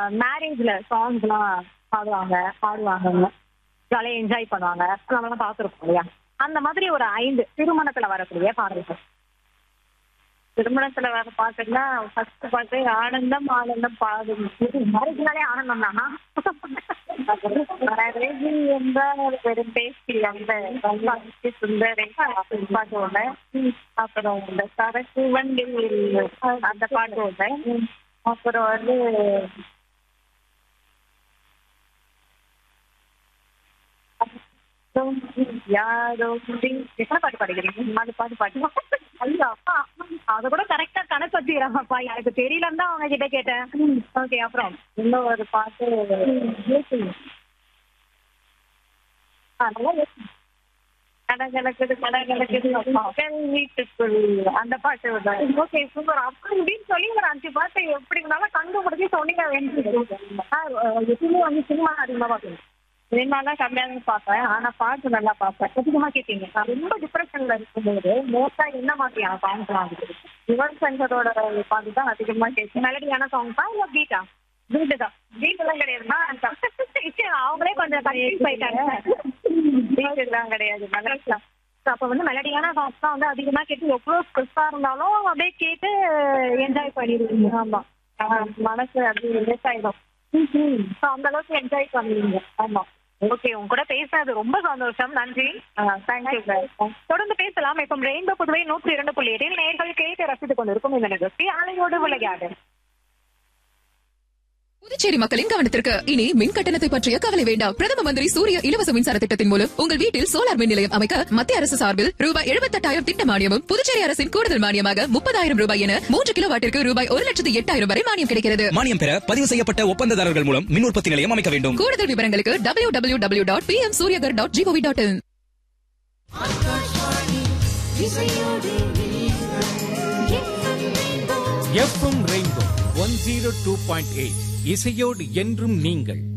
மேரேஜ்ல சாங்ஸ் எல்லாம் பாடுவாங்க பாடுவாங்க ஜாலியா என்ஜாய் பண்ணுவாங்க நம்மளாம் பார்த்துருக்கோம் இல்லையா அந்த மாதிரி ஒரு ஐந்து திருமணத்துல வரக்கூடிய பாடல்கள் திருமணத்துல வர பாட்டுன்னா ஃபர்ஸ்ட் பாட்டு ஆனந்தம் ஆனந்தம் பாடும் மேரேஜ்னாலே ஆனந்தம் தானா மேரேஜ் என்றால் வெறும் பேசி அந்த கல்லாட்சி சுந்தரை பாட்டு ஒண்ணு அப்புறம் இந்த சரக்கு வண்டி அந்த பாட்டு ஒண்ணு அப்புறம் வந்து யாரோ எத்தனை பாட்டு பாடுகிறீங்க நாலு பாட்டு பாட்டு ஐயோ அப்பா அத கூட கரெக்டா கணக்கு வச்சுக்கிறாங்கப்பா எனக்கு தெரியலன்னு தான் அவங்க கிட்ட கேட்டேன் ஓகே அப்புறம் இன்னும் ஒரு பாட்டு ஆ, நல்லா யோசி. கடகலக்குது கடகலக்குது மக்கள் வீட்டுக்குள் அந்த பாட்டு ஒண்ணு. ஓகே சூப்பர் அப்புறம் இப்படின்னு சொல்லி ஒரு அஞ்சு பாட்டு எப்படி இருந்தாலும் கண்டுபிடிச்சி சொன்னீங்க வேண்டியது எப்பவுமே வந்து சினிமா அதிகமா பாக்குறேன் சினிமாலாம் கம்மியா தான் பார்ப்பேன் ஆனா பாட்டு நல்லா பார்ப்பேன் அதிகமா கேட்பீங்க நான் ரொம்ப டிப்ரெஷன்ல இருக்கும்போது மோஸ்டா என்ன மாதிரியான சாங்ஸ் எல்லாம் இருக்குது யுவன் சங்கரோட பாட்டு தான் அதிகமா கேட்பேன் மெலடியான சாங்ஸா இல்ல பீட்டா வீட்டு தான் வீட்டெல்லாம் கிடையாதுன்னா அவங்களே கொஞ்சம் கன்ஃபியூஸ் போயிட்டாங்க வீட்டுலாம் கிடையாது நல்லா So, அப்ப வந்து மெலடியான சாங்ஸ் தான் வந்து அதிகமா கேட்டு எவ்வளவு ஸ்ட்ரெஸ்ஸா இருந்தாலும் அப்படியே கேட்டு என்ஜாய் பண்ணிடுவீங்க ஆமா ஆஹ் மனசு அப்படியே ரிலேஸ் ஆயிடும் So, அந்த அளவுக்கு என்ஜாய் பண்ணுவீங்க ஆமா ஓகே உங்க கூட பேசுனது ரொம்ப சந்தோஷம் நன்றி தேங்க்யூ தொடர்ந்து பேசலாம் இப்போ ரெயின்போ புதுவை நூற்றி இரண்டு புள்ளி எட்டில் நேர்கள் கேட்டு ரசித்துக் கொண்டிருக்கும் இந்த நிகழ்ச்சி அலையோடு விளையாடு புதுச்சேரி மக்களின் கவனத்திற்கு இனி மின் கட்டணத்தை பற்றிய கவலை வேண்டாம் பிரதம மந்திரி சூரிய இலவச மின்சார திட்டத்தின் மூலம் உங்கள் வீட்டில் சோலார் மின் நிலையம் அமைக்க மத்திய அரசு சார்பில் ரூபாய் எழுபத்தெட்டாயிரம் திட்ட மானியமும் புதுச்சேரி அரசின் கூடுதல் மானியமாக முப்பதாயிரம் ரூபாய் என மூன்று கிலோ வாட்டிற்கு ரூபாய் ஒரு லட்சத்து எட்டாயிரம் வரை மானியம் கிடைக்கிறது மானியம் பெற பதிவு செய்யப்பட்ட ஒப்பந்ததாரர்கள் மூலம் மின் உற்பத்தி நிலையம் அமைக்க வேண்டும் கூடுதல் விவரங்களுக்கு W W W dot P M Suryaghar dot G O V dot in FM Rainbow one zero two point eight இசையோடு என்றும் நீங்கள்